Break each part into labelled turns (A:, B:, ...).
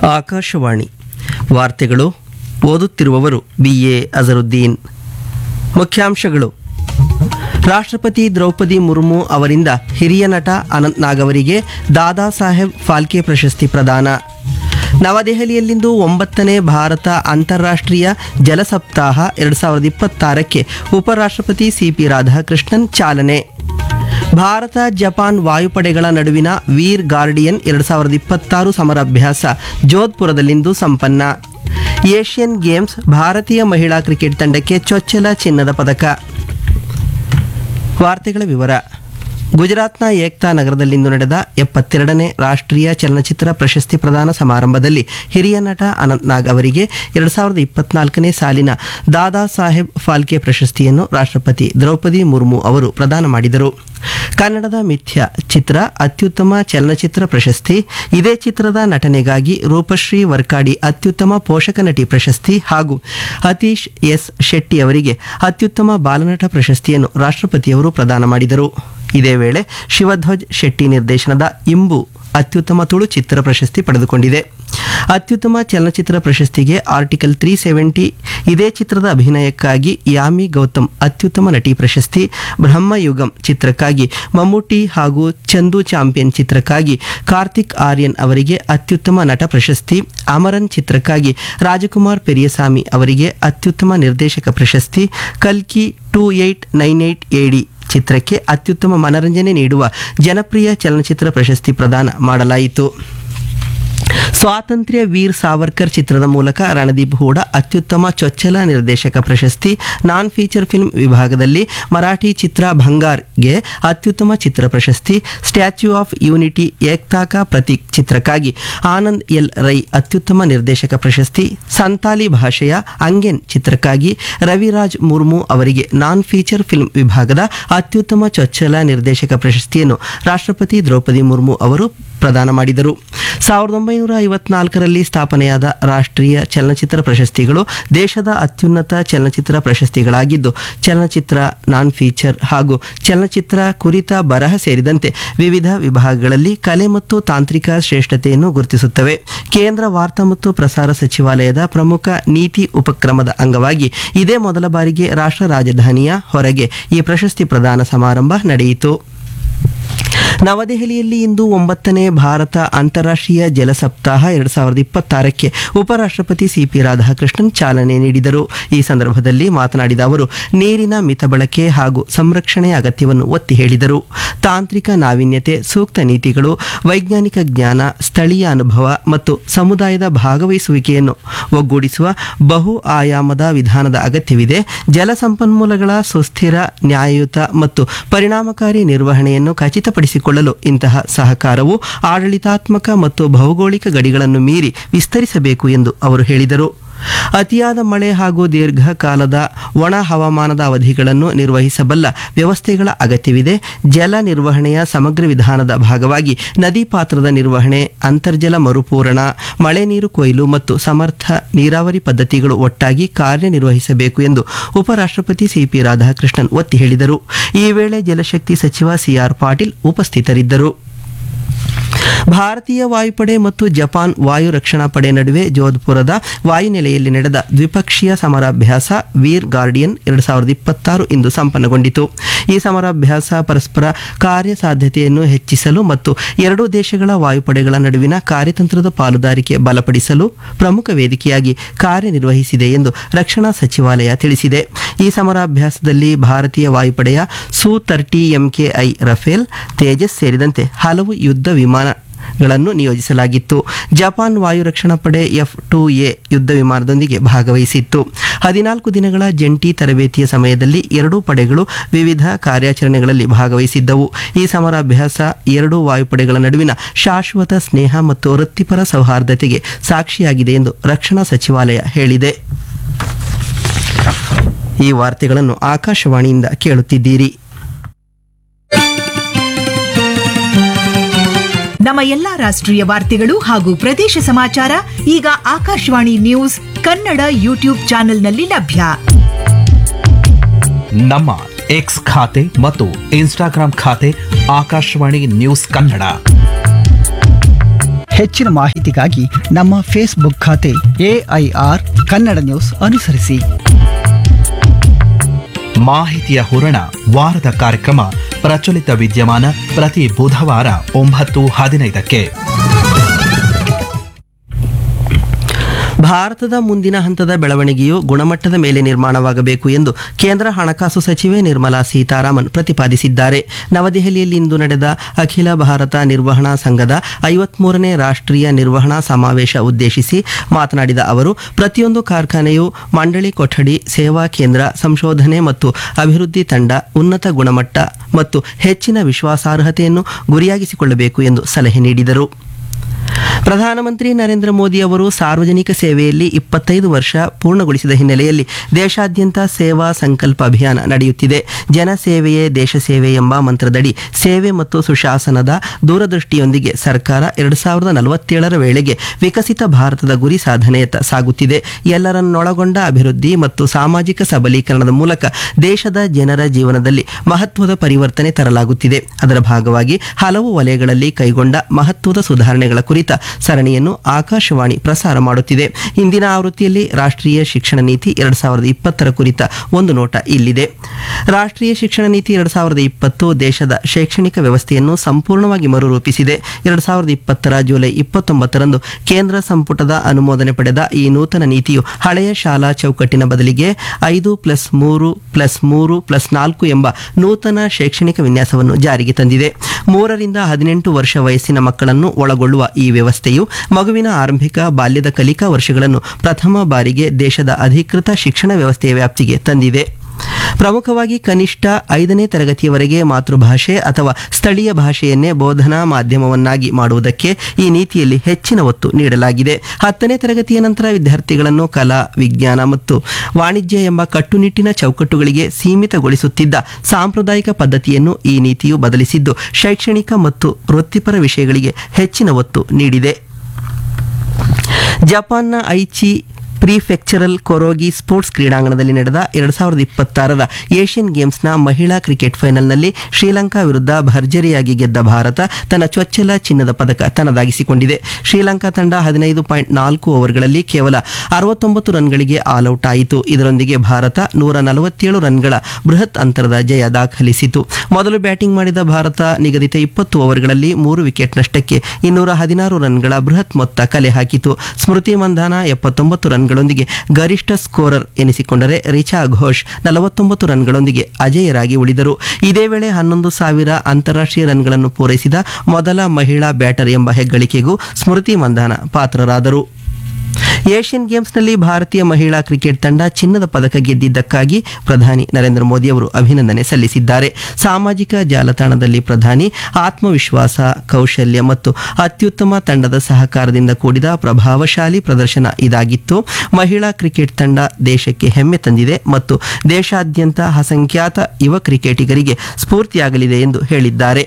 A: ಆಕಾಶವಾಣಿ ವಾರ್ತೆಗಳು ಓದುತ್ತಿರುವವರು B A Azharuddin ಮುಖ್ಯಾಂಶಗಳು ರಾಷ್ಟ್ರಪತಿ ದ್ರೌಪದಿ ಮುರ್ಮು ಅವರಿಂದ ಹಿರಿಯ ನಟ ಅನಂತ್ ನಾಗ್ ಅವರಿಗೆ ದಾದಾ ಸಾಹೇಬ್ ಫಾಲ್ಕೆ ಪ್ರಶಸ್ತಿ ಪ್ರದಾನ ನವದೆಹಲಿಯಲ್ಲಿಂದು ಒಂಬತ್ತನೇ ಭಾರತ ಅಂತಾರಾಷ್ಟ್ರೀಯ ಜಲ ಸಪ್ತಾಹ ಎರಡು ಸಾವಿರದ ಇಪ್ಪತ್ತಾರಕ್ಕೆ ಉಪರಾಷ್ಟ್ರಪತಿ ಸಿಪಿ ರಾಧಾಕೃಷ್ಣನ್ ಚಾಲನೆ ಭಾರತ ಜಪಾನ್ ವಾಯುಪಡೆಗಳ ನಡುವಿನ ವೀರ್ ಗಾರ್ಡಿಯನ್ ಎರಡು ಸಾವಿರದ ಇಪ್ಪತ್ತಾರು ಸಮರಾಭ್ಯಾಸ ಜೋಧ್ಪುರದಲ್ಲಿಂದು ಸಂಪನ್ನ ಏಷ್ಯನ್ ಗೇಮ್ಸ್ ಭಾರತೀಯ ಮಹಿಳಾ ಕ್ರಿಕೆಟ್ ತಂಡಕ್ಕೆ ಚೊಚ್ಚಲ ಚಿನ್ನದ ಪದಕ ವಾರ್ತೆಗಳ ವಿವರ ಗುಜರಾತ್ನ ಏಕ್ತಾ ನಗರದಲ್ಲಿಂದು ನಡೆದ ಎಪ್ಪತ್ತೆರಡನೇ ರಾಷ್ಟ್ರೀಯ ಚಲನಚಿತ್ರ ಪ್ರಶಸ್ತಿ ಪ್ರದಾನ ಸಮಾರಂಭದಲ್ಲಿ ಹಿರಿಯ ನಟ ಅನಂತ್ ನಾಗ್ ಅವರಿಗೆ ಎರಡು ಸಾವಿರದ ಇಪ್ಪತ್ನಾಲ್ಕನೇ ಸಾಲಿನ ದಾದಾ ಸಾಹೇಬ್ ಫಾಲ್ಕೆ ಪ್ರಶಸ್ತಿಯನ್ನು ರಾಷ್ಟ್ರಪತಿ ದ್ರೌಪದಿ ಮುರ್ಮು ಅವರು ಪ್ರದಾನ ಮಾಡಿದರು ಕನ್ನಡದ ಮಿಥ್ಯ ಚಿತ್ರ ಅತ್ಯುತ್ತಮ ಚಲನಚಿತ್ರ ಪ್ರಶಸ್ತಿ ಇದೇ ಚಿತ್ರದ ನಟನೆಗಾಗಿ ರೂಪಶ್ರೀ ವರ್ಕಾಡಿ ಅತ್ಯುತ್ತಮ ಪೋಷಕ ನಟಿ ಪ್ರಶಸ್ತಿ ಹಾಗೂ ಅತೀಶ್ ಎಸ್ ಶೆಟ್ಟಿ ಅವರಿಗೆ ಅತ್ಯುತ್ತಮ ಬಾಲನಟ ಪ್ರಶಸ್ತಿಯನ್ನು ರಾಷ್ಟ್ರಪತಿಯವರು ಪ್ರದಾನ ಮಾಡಿದರು ಇದೇ ವೇಳೆ ಶಿವಧ್ವಜ್ ಶೆಟ್ಟಿ ನಿರ್ದೇಶನದ ಇಂಬು ಅತ್ಯುತ್ತಮ ತುಳು ಚಿತ್ರ ಪ್ರಶಸ್ತಿ ಪಡೆದುಕೊಂಡಿದೆ ಅತ್ಯುತ್ತಮ ಚಲನಚಿತ್ರ ಪ್ರಶಸ್ತಿಗೆ ಆರ್ಟಿಕಲ್ ತ್ರೀ ಸೆವೆಂಟಿ ಇದೇ ಚಿತ್ರದ ಅಭಿನಯಕ್ಕಾಗಿ ಯಾಮಿ ಗೌತಮ್ ಅತ್ಯುತ್ತಮ ನಟಿ ಪ್ರಶಸ್ತಿ ಬ್ರಹ್ಮಯುಗಂ ಚಿತ್ರಕ್ಕಾಗಿ ಮಮ್ಮೂಟಿ ಹಾಗೂ ಚಂದು ಚಾಂಪಿಯನ್ ಚಿತ್ರಕ್ಕಾಗಿ ಕಾರ್ತಿಕ್ ಆರ್ಯನ್ ಅವರಿಗೆ ಅತ್ಯುತ್ತಮ ನಟ ಪ್ರಶಸ್ತಿ ಅಮರನ್ ಚಿತ್ರಕ್ಕಾಗಿ ರಾಜಕುಮಾರ್ ಪೆರಿಯಸಾಮಿ ಅವರಿಗೆ ಅತ್ಯುತ್ತಮ ನಿರ್ದೇಶಕ ಪ್ರಶಸ್ತಿ ಕಲ್ಕಿ ಟೂ ಏಯ್ಟ್ ನೈನ್ ಏಯ್ಟ್ ಎಡಿ ಚಿತ್ರಕ್ಕೆ ಅತ್ಯುತ್ತಮ ಮನರಂಜನೆ ನೀಡುವ ಜನಪ್ರಿಯ ಚಲನಚಿತ್ರ ಪ್ರಶಸ್ತಿ ಪ್ರದಾನ ಮಾಡಲಾಯಿತು ಸ್ವಾತಂತ್ರ್ಯ ವೀರ್ ಸಾವರ್ಕರ್ ಚಿತ್ರದ ಮೂಲಕ ರಣದೀಪ್ ಹೂಡ ಅತ್ಯುತ್ತಮ ಚೊಚ್ಚಲ ನಿರ್ದೇಶಕ ಪ್ರಶಸ್ತಿ ನಾನ್ ಫೀಚರ್ ಫಿಲ್ಮ್ ವಿಭಾಗದಲ್ಲಿ ಮರಾಠಿ ಚಿತ್ರ ಭಂಗಾರ್ಗೆ ಅತ್ಯುತ್ತಮ ಚಿತ್ರ ಪ್ರಶಸ್ತಿ ಸ್ಟ್ಯಾಚ್ಯೂ ಆಫ್ ಯೂನಿಟಿ ಏಕ್ತಾ ಕಾ ಪ್ರತೀಕ್ ಚಿತ್ರಕ್ಕಾಗಿ ಆನಂದ್ ಎಲ್ ರೈ ಅತ್ಯುತ್ತಮ ನಿರ್ದೇಶಕ ಪ್ರಶಸ್ತಿ ಸಂತಾಲಿ ಭಾಷೆಯ ಅಂಗೆನ್ ಚಿತ್ರಕ್ಕಾಗಿ ರವಿರಾಜ್ ಮುರ್ಮು ಅವರಿಗೆ ನಾನ್ ಫೀಚರ್ ಫಿಲ್ಮ್ ವಿಭಾಗದ ಅತ್ಯುತ್ತಮ ಚೊಚ್ಚಲ ನಿರ್ದೇಶಕ ಪ್ರಶಸ್ತಿಯನ್ನು ರಾಷ್ಟ್ರಪತಿ ದ್ರೌಪದಿ ಮುರ್ಮು ಅವರು ಪ್ರದಾನ ಮಾಡಿದರು ಸಾವಿರದ ಒಂಬೈನೂರ ಐವತ್ನಾಲ್ಕರಲ್ಲಿ ಸ್ಥಾಪನೆಯಾದ ರಾಷ್ಟ್ರೀಯ ಚಲನಚಿತ್ರ ಪ್ರಶಸ್ತಿಗಳು ದೇಶದ ಅತ್ಯುನ್ನತ ಚಲನಚಿತ್ರ ಪ್ರಶಸ್ತಿಗಳಾಗಿದ್ದು ಚಲನಚಿತ್ರ ನಾನ್ ಫೀಚರ್ ಹಾಗೂ ಚಲನಚಿತ್ರ ಕುರಿತ ಬರಹ ಸೇರಿದಂತೆ ವಿವಿಧ ವಿಭಾಗಗಳಲ್ಲಿ ಕಲೆ ಮತ್ತು ತಾಂತ್ರಿಕ ಶ್ರೇಷ್ಠತೆಯನ್ನು ಗುರುತಿಸುತ್ತವೆ ಕೇಂದ್ರ ವಾರ್ತಾ ಮತ್ತು ಪ್ರಸಾರ ಸಚಿವಾಲಯದ ಪ್ರಮುಖ ನೀತಿ ಉಪಕ್ರಮದ ಅಂಗವಾಗಿ ಇದೇ ಮೊದಲ ಬಾರಿಗೆ ರಾಷ್ಟ್ರ ರಾಜಧಾನಿಯ ಹೊರಗೆ ಈ ಪ್ರಶಸ್ತಿ ಪ್ರದಾನ ಸಮಾರಂಭ ನಡೆಯಿತು ನವದೆಹಲಿಯಲ್ಲಿ ಇಂದು ಒಂಬತ್ತನೇ ಭಾರತ ಅಂತಾರಾಷ್ಟ್ರೀಯ ಜಲ ಸಪ್ತಾಹ ಎರಡು ಸಾವಿರದ ಇಪ್ಪತ್ತಾರಕ್ಕೆ ಉಪರಾಷ್ಟ್ರಪತಿ ಸಿಪಿ ರಾಧಾಕೃಷ್ಣನ್ ಚಾಲನೆ ನೀಡಿದರು ಈ ಸಂದರ್ಭದಲ್ಲಿ ಮಾತನಾಡಿದ ಅವರು ನೀರಿನ ಮಿತ ಬಳಕೆ ಹಾಗೂ ಸಂರಕ್ಷಣೆಯ ಅಗತ್ಯವನ್ನು ಒತ್ತಿ ಹೇಳಿದರು ತಾಂತ್ರಿಕ ನಾವೀನ್ಯತೆ ಸೂಕ್ತ ನೀತಿಗಳು ವೈಜ್ಞಾನಿಕ ಜ್ಞಾನ ಸ್ಥಳೀಯ ಅನುಭವ ಮತ್ತು ಸಮುದಾಯದ ಭಾಗವಹಿಸುವಿಕೆಯನ್ನು ಒಗ್ಗೂಡಿಸುವ ಬಹು ಆಯಾಮದ ವಿಧಾನದ ಅಗತ್ಯವಿದೆ ಜಲ ಸಂಪನ್ಮೂಲಗಳ ಸುಸ್ಥಿರ ನ್ಯಾಯಯುತ ಮತ್ತು ಪರಿಣಾಮಕಾರಿ ನಿರ್ವಹಣೆಯನ್ನು ಖಚಿತಪಡಿಸಿಕೊಳ್ಳಲು ಇಂತಹ ಸಹಕಾರವು ಆಡಳಿತಾತ್ಮಕ ಮತ್ತು ಭೌಗೋಳಿಕ ಗಡಿಗಳನ್ನು ಮೀರಿ ವಿಸ್ತರಿಸಬೇಕು ಎಂದು ಅವರು ಹೇಳಿದರು ಅತಿಯಾದ ಮಳೆ ಹಾಗೂ ದೀರ್ಘಕಾಲದ ಒಣ ಹವಾಮಾನದ ಅವಧಿಗಳನ್ನು ನಿರ್ವಹಿಸಬಲ್ಲ ವ್ಯವಸ್ಥೆಗಳ ಅಗತ್ಯವಿದೆ ಜಲ ನಿರ್ವಹಣೆಯ ಸಮಗ್ರ ವಿಧಾನದ ಭಾಗವಾಗಿ ನದಿ ಪಾತ್ರದ ನಿರ್ವಹಣೆ ಅಂತರ್ಜಲ ಮರುಪೂರಣ ಮಳೆ ನೀರು ಕೊಯ್ಲು ಮತ್ತು ಸಮರ್ಥ ನೀರಾವರಿ ಪದ್ಧತಿಗಳು ಒಟ್ಟಾಗಿ ಕಾರ್ಯನಿರ್ವಹಿಸಬೇಕು ಎಂದು ಉಪರಾಷ್ಟ್ರಪತಿ ಸಿಪಿ ರಾಧಾಕೃಷ್ಣನ್ ಒತ್ತಿ ಹೇಳಿದರು ಈ ವೇಳೆ ಜಲಶಕ್ತಿ ಸಚಿವ ಸಿಆರ್ ಪಾಟೀಲ್ ಉಪಸ್ಥಿತರಿದ್ದರು ಭಾರತೀಯ ವಾಯುಪಡೆ ಮತ್ತು ಜಪಾನ್ ವಾಯು ರಕ್ಷಣಾ ಪಡೆ ನಡುವೆ ಜೋಧ್ಪುರದ ವಾಯುನೆಲೆಯಲ್ಲಿ ನಡೆದ ದ್ವಿಪಕ್ಷೀಯ ಸಮರಾಭ್ಯಾಸ ವೀರ್ ಗಾರ್ಡಿಯನ್ ಎರಡು ಸಾವಿರದ ಇಪ್ಪತ್ತಾರು ಇಂದು ಸಂಪನ್ನಗೊಂಡಿತು ಈ ಸಮರಾಭ್ಯಾಸ ಪರಸ್ಪರ ಕಾರ್ಯಸಾಧ್ಯತೆಯನ್ನು ಹೆಚ್ಚಿಸಲು ಮತ್ತು ಎರಡೂ ದೇಶಗಳ ವಾಯುಪಡೆಗಳ ನಡುವಿನ ಕಾರ್ಯತಂತ್ರದ ಪಾಲುದಾರಿಕೆ ಬಲಪಡಿಸಲು ಪ್ರಮುಖ ವೇದಿಕೆಯಾಗಿ ಕಾರ್ಯನಿರ್ವಹಿಸಿದೆ ಎಂದು ರಕ್ಷಣಾ ಸಚಿವಾಲಯ ತಿಳಿಸಿದೆ ಈ ಸಮರಾಭ್ಯಾಸದಲ್ಲಿ ಭಾರತೀಯ ವಾಯುಪಡೆಯ ಸು ತರ್ಟಿ ಎಂಕೆಐ ರಫೇಲ್ ತೇಜಸ್ ಸೇರಿದಂತೆ ಹಲವು ಯುದ್ಧ ವಿಮಾನಗಳನ್ನು ನಿಯೋಜಿಸಲಾಗಿತ್ತು ಜಪಾನ್ ವಾಯು ರಕ್ಷಣಾ ಪಡೆ ಎಫ್ ಟು ಎ ಯುದ್ಧ ವಿಮಾನದೊಂದಿಗೆ ಭಾಗವಹಿಸಿತ್ತು ಹದಿನಾಲ್ಕು ದಿನಗಳ ಜಂಟಿ ತರಬೇತಿಯ ಸಮಯದಲ್ಲಿ ಎರಡೂ ಪಡೆಗಳು ವಿವಿಧ ಕಾರ್ಯಾಚರಣೆಗಳಲ್ಲಿ ಭಾಗವಹಿಸಿದ್ದವು ಈ ಸಮರಾಭ್ಯಾಸ ಎರಡೂ ವಾಯುಪಡೆಗಳ ನಡುವಿನ ಶಾಶ್ವತ ಸ್ನೇಹ ಮತ್ತು ವೃತ್ತಿಪರ ಸೌಹಾರ್ದತೆಗೆ ಸಾಕ್ಷಿಯಾಗಿದೆ ಎಂದು ರಕ್ಷಣಾ ಸಚಿವಾಲಯ ಹೇಳಿದೆ ಈ ವಾರ್ತೆಗಳನ್ನು ಆಕಾಶವಾಣಿಯಿಂದ ಕೇಳುತ್ತಿದ್ದೀರಿ
B: ನಮ್ಮ ಎಲ್ಲಾ ರಾಷ್ಟ್ರೀಯ ವಾರ್ತೆಗಳು ಹಾಗೂ ಪ್ರದೇಶ ಸಮಾಚಾರ ಈಗ ಆಕಾಶವಾಣಿ ನ್ಯೂಸ್ ಕನ್ನಡ ಯೂಟ್ಯೂಬ್ ಚಾನೆಲ್ನಲ್ಲಿ ಲಭ್ಯ
C: ನಮ್ಮ ಎಕ್ಸ್ ಖಾತೆ ಮತ್ತು ಇನ್ಸ್ಟಾಗ್ರಾಂ ಖಾತೆ ಆಕಾಶವಾಣಿ ನ್ಯೂಸ್ ಕನ್ನಡ
D: ಹೆಚ್ಚಿನ ಮಾಹಿತಿಗಾಗಿ ನಮ್ಮ ಫೇಸ್ಬುಕ್ ಖಾತೆ ಎಐಆರ್ ಕನ್ನಡ ನ್ಯೂಸ್ ಅನುಸರಿಸಿ
C: ಮಾಹಿತಿಯ ಹೂರಣ ವಾರದ ಕಾರ್ಯಕ್ರಮ ಪ್ರಚಲಿತ ವಿದ್ಯಮಾನ ಪ್ರತಿ ಬುಧವಾರ ಒಂಬತ್ತು ಹದಿನೈದಕ್ಕೆ
A: ಭಾರತದ ಮುಂದಿನ ಹಂತದ ಬೆಳವಣಿಗೆಯು ಗುಣಮಟ್ಟದ ಮೇಲೆ ನಿರ್ಮಾಣವಾಗಬೇಕು ಎಂದು ಕೇಂದ್ರ ಹಣಕಾಸು ಸಚಿವೆ ನಿರ್ಮಲಾ ಸೀತಾರಾಮನ್ ಪ್ರತಿಪಾದಿಸಿದ್ದಾರೆ ನವದೆಹಲಿಯಲ್ಲಿಂದು ನಡೆದ ಅಖಿಲ ಭಾರತ ನಿರ್ವಹಣಾ ಸಂಘದ ಐವತ್ಮೂರನೇ ರಾಷ್ಟ್ರೀಯ ನಿರ್ವಹಣಾ ಸಮಾವೇಶ ಉದ್ದೇಶಿಸಿ ಮಾತನಾಡಿದ ಅವರು ಪ್ರತಿಯೊಂದು ಕಾರ್ಖಾನೆಯು ಮಂಡಳಿ ಕೊಠಡಿ ಸೇವಾ ಕೇಂದ್ರ ಸಂಶೋಧನೆ ಮತ್ತು ಅಭಿವೃದ್ಧಿ ತಂಡ ಉನ್ನತ ಗುಣಮಟ್ಟ ಮತ್ತು ಹೆಚ್ಚಿನ ವಿಶ್ವಾಸಾರ್ಹತೆಯನ್ನು ಗುರಿಯಾಗಿಸಿಕೊಳ್ಳಬೇಕು ಎಂದು ಸಲಹೆ ನೀಡಿದರು ಪ್ರಧಾನಮಂತ್ರಿ ನರೇಂದ್ರ ಮೋದಿ ಅವರು ಸಾರ್ವಜನಿಕ ಸೇವೆಯಲ್ಲಿ ಇಪ್ಪತ್ತೈದು ವರ್ಷ ಪೂರ್ಣಗೊಳಿಸಿದ ಹಿನ್ನೆಲೆಯಲ್ಲಿ ದೇಶಾದ್ಯಂತ ಸೇವಾ ಸಂಕಲ್ಪ ಅಭಿಯಾನ ನಡೆಯುತ್ತಿದೆ ಜನಸೇವೆಯೇ ದೇಶ ಸೇವೆ ಎಂಬ ಮಂತ್ರದಡಿ ಸೇವೆ ಮತ್ತು ಸುಶಾಸನದ ದೂರದೃಷ್ಟಿಯೊಂದಿಗೆ ಸರ್ಕಾರ ಎರಡು ಸಾವಿರದ ನಲವತ್ತೇಳರ ವೇಳೆಗೆ ವಿಕಸಿತ ಭಾರತದ ಗುರಿ ಸಾಧನೆಯತ್ತ ಸಾಗುತ್ತಿದೆ ಎಲ್ಲರನ್ನೊಳಗೊಂಡ ಅಭಿವೃದ್ಧಿ ಮತ್ತು ಸಾಮಾಜಿಕ ಸಬಲೀಕರಣದ ಮೂಲಕ ದೇಶದ ಜನರ ಜೀವನದಲ್ಲಿ ಮಹತ್ವದ ಪರಿವರ್ತನೆ ತರಲಾಗುತ್ತಿದೆ ಅದರ ಭಾಗವಾಗಿ ಹಲವು ವಲಯಗಳಲ್ಲಿ ಕೈಗೊಂಡ ಮಹತ್ವದ ಸುಧಾರಣೆಗಳ ಕುರಿತ ಸರಣಿಯನ್ನು ಆಕಾಶವಾಣಿ ಪ್ರಸಾರ ಮಾಡುತ್ತಿದೆ ಇಂದಿನ ಆವೃತ್ತಿಯಲ್ಲಿ ರಾಷ್ಟ್ರೀಯ ಶಿಕ್ಷಣ ನೀತಿ ಎರಡು ಸಾವಿರದ ಇಪ್ಪತ್ತರ ಕುರಿತ ಒಂದು ನೋಟ ಇಲ್ಲಿದೆ ರಾಷ್ಟ್ರೀಯ ಶಿಕ್ಷಣ ನೀತಿ ಎರಡು ಸಾವಿರದ ಇಪ್ಪತ್ತು ದೇಶದ ಶೈಕ್ಷಣಿಕ ವ್ಯವಸ್ಥೆಯನ್ನು ಸಂಪೂರ್ಣವಾಗಿ ಮರುರೂಪಿಸಿದೆ ಎರಡು ಸಾವಿರದ ಇಪ್ಪತ್ತರ ಜುಲೈ ಇಪ್ಪತ್ತೊಂಬತ್ತರಂದು ಕೇಂದ್ರ ಸಂಪುಟದ ಅನುಮೋದನೆ ಪಡೆದ ಈ ನೂತನ ನೀತಿಯು ಹಳೆಯ ಶಾಲಾ ಚೌಕಟ್ಟಿನ ಬದಲಿಗೆ ಐದು ಪ್ಲಸ್ ಮೂರು ಪ್ಲಸ್ ಮೂರು ಪ್ಲಸ್ ನಾಲ್ಕು ಎಂಬ ನೂತನ ಶೈಕ್ಷಣಿಕ ವಿನ್ಯಾಸವನ್ನು ಜಾರಿಗೆ ತಂದಿದೆ ಮೂರರಿಂದ ಹದಿನೆಂಟು ವರ್ಷ ವಯಸ್ಸಿನ ಮಕ್ಕಳನ್ನು ಒಳಗೊಳ್ಳುವ ಈ ವ್ಯವಸ್ಥೆಯು ಮಗುವಿನ ಆರಂಭಿಕ ಬಾಲ್ಯದ ಕಲಿಕಾ ವರ್ಷಗಳನ್ನು ಪ್ರಥಮ ಬಾರಿಗೆ ದೇಶದ ಅಧಿಕೃತ ಶಿಕ್ಷಣ ವ್ಯವಸ್ಥೆಯ ವ್ಯಾಪ್ತಿಗೆ ತಂದಿದೆ ಪ್ರಮುಖವಾಗಿ ಕನಿಷ್ಠ ಐದನೇ ತರಗತಿಯವರೆಗೆ ಮಾತೃಭಾಷೆ ಅಥವಾ ಸ್ಥಳೀಯ ಭಾಷೆಯನ್ನೇ ಬೋಧನಾ ಮಾಧ್ಯಮವನ್ನಾಗಿ ಮಾಡುವುದಕ್ಕೆ ಈ ನೀತಿಯಲ್ಲಿ ಹೆಚ್ಚಿನ ಒತ್ತು ನೀಡಲಾಗಿದೆ ಹತ್ತನೇ ತರಗತಿಯ ನಂತರ ವಿದ್ಯಾರ್ಥಿಗಳನ್ನು ಕಲಾ ವಿಜ್ಞಾನ ಮತ್ತು ವಾಣಿಜ್ಯ ಎಂಬ ಕಟ್ಟುನಿಟ್ಟಿನ ಚೌಕಟ್ಟುಗಳಿಗೆ ಸೀಮಿತಗೊಳಿಸುತ್ತಿದ್ದ ಸಾಂಪ್ರದಾಯಿಕ ಪದ್ಧತಿಯನ್ನು ಈ ನೀತಿಯು ಬದಲಿಸಿದ್ದು ಶೈಕ್ಷಣಿಕ ಮತ್ತು ವೃತ್ತಿಪರ ವಿಷಯಗಳಿಗೆ ಹೆಚ್ಚಿನ ಒತ್ತು ನೀಡಿದೆ ಜಪಾನ್ನ ಐಚಿ ಪ್ರಿಫೆಕ್ಚರಲ್ ಕೊರೋಗಿ ಸ್ಪೋರ್ಟ್ಸ್ ಕ್ರೀಡಾಂಗಣದಲ್ಲಿ ನಡೆದ ಎರಡು ಸಾವಿರದ ಇಪ್ಪತ್ತಾರರ ಏಷ್ಯನ್ ಗೇಮ್ಸ್ನ ಮಹಿಳಾ ಕ್ರಿಕೆಟ್ ಫೈನಲ್ನಲ್ಲಿ ಶ್ರೀಲಂಕಾ ವಿರುದ್ಧ ಭರ್ಜರಿಯಾಗಿ ಗೆದ್ದ ಭಾರತ ತನ್ನ ಚೊಚ್ಚಲ ಚಿನ್ನದ ಪದಕ ತನ್ನದಾಗಿಸಿಕೊಂಡಿದೆ ಶ್ರೀಲಂಕಾ ತಂಡ ಹದಿನೈದು ಪಾಯಿಂಟ್ ನಾಲ್ಕು ಓವರ್ಗಳಲ್ಲಿ ಕೇವಲ ಅರವತ್ತೊಂಬತ್ತು ರನ್ಗಳಿಗೆ ಆಲ್ಔಟ್ ಆಯಿತು ಇದರೊಂದಿಗೆ ಭಾರತ ನೂರ ನಲವತ್ತೇಳು ರನ್ಗಳ ಬೃಹತ್ ಅಂತರದ ಜಯ ದಾಖಲಿಸಿತು ಮೊದಲು ಬ್ಯಾಟಿಂಗ್ ಮಾಡಿದ ಭಾರತ ನಿಗದಿತ ಇಪ್ಪತ್ತು ಓವರ್ಗಳಲ್ಲಿ ಮೂರು ವಿಕೆಟ್ ನಷ್ಟಕ್ಕೆ ಇನ್ನೂರ ಹದಿನಾರು ರನ್ಗಳ ಬೃಹತ್ ಮೊತ್ತ ಕಲೆ ಹಾಕಿತು ಸ್ಮೃತಿ ಮಂಧಾನ ಎಪ್ಪತ್ತೊಂಬತ್ತು ರನ್ಗಳೊಂದಿಗೆ ಗರಿಷ್ಠ ಸ್ಕೋರರ್ ಎನಿಸಿಕೊಂಡರೆ ರಿಚಾ ಘೋಷ್ ನಲವತ್ತೊಂಬತ್ತು ರನ್ಗಳೊಂದಿಗೆ ಅಜೇಯರಾಗಿ ಉಳಿದರು ಇದೇ ವೇಳೆ ಹನ್ನೊಂದು ಸಾವಿರ ಅಂತಾರಾಷ್ಟ್ರೀಯ ರನ್ಗಳನ್ನು ಪೂರೈಸಿದ ಮೊದಲ ಮಹಿಳಾ ಬ್ಯಾಟರ್ ಎಂಬ ಹೆಗ್ಗಳಿಕೆಗೂ ಸ್ಮೃತಿ ಮಂಧಾನ ಪಾತ್ರರಾದರು ಏಷ್ಯನ್ ಗೇಮ್ಸ್ನಲ್ಲಿ ಭಾರತೀಯ ಮಹಿಳಾ ಕ್ರಿಕೆಟ್ ತಂಡ ಚಿನ್ನದ ಪದಕ ಗೆದ್ದಿದ್ದಕ್ಕಾಗಿ ಪ್ರಧಾನಿ ನರೇಂದ್ರ ಮೋದಿ ಅವರು ಅಭಿನಂದನೆ ಸಲ್ಲಿಸಿದ್ದಾರೆ ಸಾಮಾಜಿಕ ಜಾಲತಾಣದಲ್ಲಿ ಪ್ರಧಾನಿ ಆತ್ಮವಿಶ್ವಾಸ ಕೌಶಲ್ಯ ಮತ್ತು ಅತ್ಯುತ್ತಮ ತಂಡದ ಸಹಕಾರದಿಂದ ಕೂಡಿದ ಪ್ರಭಾವಶಾಲಿ ಪ್ರದರ್ಶನ ಇದಾಗಿತ್ತು ಮಹಿಳಾ ಕ್ರಿಕೆಟ್ ತಂಡ ದೇಶಕ್ಕೆ ಹೆಮ್ಮೆ ತಂದಿದೆ ಮತ್ತು ದೇಶಾದ್ಯಂತ ಅಸಂಖ್ಯಾತ ಯುವ ಕ್ರಿಕೆಟಿಗರಿಗೆ ಸ್ಫೂರ್ತಿಯಾಗಲಿದೆ ಎಂದು ಹೇಳಿದ್ದಾರೆ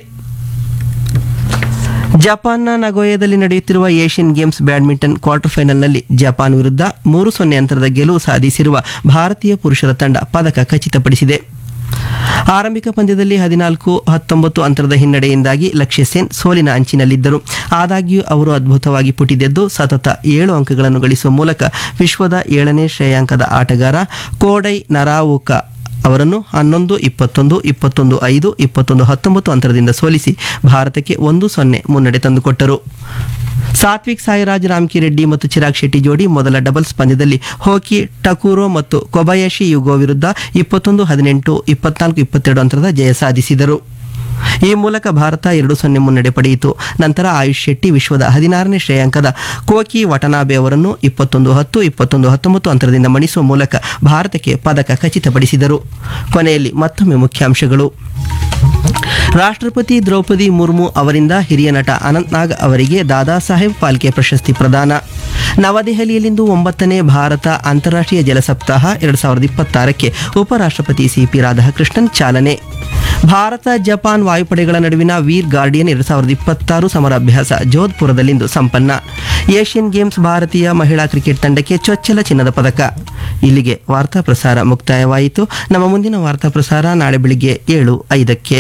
A: ಜಪಾನ್ನ ನಗೋಯದಲ್ಲಿ ನಡೆಯುತ್ತಿರುವ ಏಷ್ಯನ್ ಗೇಮ್ಸ್ ಬ್ಯಾಡ್ಮಿಂಟನ್ ಕ್ವಾರ್ಟರ್ ಫೈನಲ್ನಲ್ಲಿ ಜಪಾನ್ ವಿರುದ್ಧ ಮೂರು ಸೊನ್ನೆ ಅಂತರದ ಗೆಲುವು ಸಾಧಿಸಿರುವ ಭಾರತೀಯ ಪುರುಷರ ತಂಡ ಪದಕ ಖಚಿತಪಡಿಸಿದೆ ಆರಂಭಿಕ ಪಂದ್ಯದಲ್ಲಿ ಹದಿನಾಲ್ಕು ಹತ್ತೊಂಬತ್ತು ಅಂತರದ ಹಿನ್ನಡೆಯಿಂದಾಗಿ ಲಕ್ಷ್ಯ ಸೇನ್ ಸೋಲಿನ ಅಂಚಿನಲ್ಲಿದ್ದರು ಆದಾಗ್ಯೂ ಅವರು ಅದ್ಭುತವಾಗಿ ಪುಟಿದೆದ್ದು ಸತತ ಏಳು ಅಂಕಗಳನ್ನು ಗಳಿಸುವ ಮೂಲಕ ವಿಶ್ವದ ಏಳನೇ ಶ್ರೇಯಾಂಕದ ಆಟಗಾರ ಕೋಡೈ ನರಾವುಕ ಅವರನ್ನು ಹನ್ನೊಂದು ಇಪ್ಪತ್ತೊಂದು ಇಪ್ಪತ್ತೊಂದು ಐದು ಇಪ್ಪತ್ತೊಂದು ಹತ್ತೊಂಬತ್ತು ಅಂತರದಿಂದ ಸೋಲಿಸಿ ಭಾರತಕ್ಕೆ ಒಂದು ಸೊನ್ನೆ ಮುನ್ನಡೆ ತಂದುಕೊಟ್ಟರು ಸಾತ್ವಿಕ್ ಸಾಯಿರಾಜ್ ರಾಮ್ಕಿರೆಡ್ಡಿ ಮತ್ತು ಚಿರಾಗ್ ಶೆಟ್ಟಿ ಜೋಡಿ ಮೊದಲ ಡಬಲ್ಸ್ ಪಂದ್ಯದಲ್ಲಿ ಹೋಕಿ ಟಕೂರೋ ಮತ್ತು ಕೊಬಯಾಶಿ ಯುಗೋ ವಿರುದ್ಧ ಇಪ್ಪತ್ತೊಂದು ಹದಿನೆಂಟು ಇಪ್ಪತ್ನಾಲ್ಕು ಇಪ್ಪತ್ತೆರಡು ಅಂತರದ ಜಯ ಸಾಧಿಸಿದರು ಈ ಮೂಲಕ ಭಾರತ ಎರಡು ಸೊನ್ನೆ ಮುನ್ನಡೆ ಪಡೆಯಿತು ನಂತರ ಆಯುಷ್ ಶೆಟ್ಟಿ ವಿಶ್ವದ ಹದಿನಾರನೇ ಶ್ರೇಯಾಂಕದ ಕೋಕಿ ವಟನಾಬೆ ಅವರನ್ನು ಇಪ್ಪತ್ತೊಂದು ಹತ್ತು ಇಪ್ಪತ್ತೊಂದು ಹತ್ತೊಂಬತ್ತು ಅಂತರದಿಂದ ಮಣಿಸುವ ಮೂಲಕ ಭಾರತಕ್ಕೆ ಪದಕ ಖಚಿತಪಡಿಸಿದರು ಕೊನೆಯಲ್ಲಿ ಮತ್ತೊಮ್ಮೆ ಮುಖ್ಯಾಂಶಗಳು ರಾಷ್ಟ್ರಪತಿ ದ್ರೌಪದಿ ಮುರ್ಮು ಅವರಿಂದ ಹಿರಿಯ ನಟ ಅನಂತ್ನಾಗ್ ಅವರಿಗೆ ದಾದಾ ಸಾಹೇಬ್ ಫಾಲ್ಕೆ ಪ್ರಶಸ್ತಿ ಪ್ರದಾನ ನವದೆಹಲಿಯಲ್ಲಿಂದು ಒಂಬತ್ತನೇ ಭಾರತ ಅಂತಾರಾಷ್ಟ್ರೀಯ ಜಲ ಸಪ್ತಾಹ ಎರಡು ಸಾವಿರದ ಇಪ್ಪತ್ತಾರಕ್ಕೆ ಉಪರಾಷ್ಟ್ರಪತಿ ಸಿಪಿ ರಾಧಾಕೃಷ್ಣನ್ ಚಾಲನೆ ಭಾರತ ಜಪಾನ್ ವಾಯುಪಡೆಗಳ ನಡುವಿನ ವೀರ್ ಗಾರ್ಡಿಯನ್ ಎರಡು ಸಾವಿರದ ಇಪ್ಪತ್ತಾರು ಸಮರಾಭ್ಯಾಸ ಜೋಧ್ಪುರದಲ್ಲಿಂದು ಸಂಪನ್ನ ಏಷ್ಯನ್ ಗೇಮ್ಸ್ ಭಾರತೀಯ ಮಹಿಳಾ ಕ್ರಿಕೆಟ್ ತಂಡಕ್ಕೆ ಚೊಚ್ಚಲ ಚಿನ್ನದ ಪದಕ ಇಲ್ಲಿಗೆ ವಾರ್ತಾ ಪ್ರಸಾರ ಮುಕ್ತಾಯವಾಯಿತು ನಮ್ಮ ಮುಂದಿನ ವಾರ್ತಾ ಪ್ರಸಾರ ನಾಳೆ ಬೆಳಿಗ್ಗೆ ಏಳು ಐದಕ್ಕೆ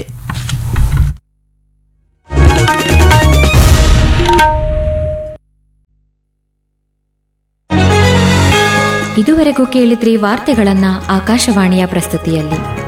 E: ಇದುವರೆಗೂ ಕೇಳಿದ್ರಿ ವಾರ್ತೆಗಳನ್ನ ಆಕಾಶವಾಣಿಯ ಪ್ರಸ್ತುತಿಯಲ್ಲಿ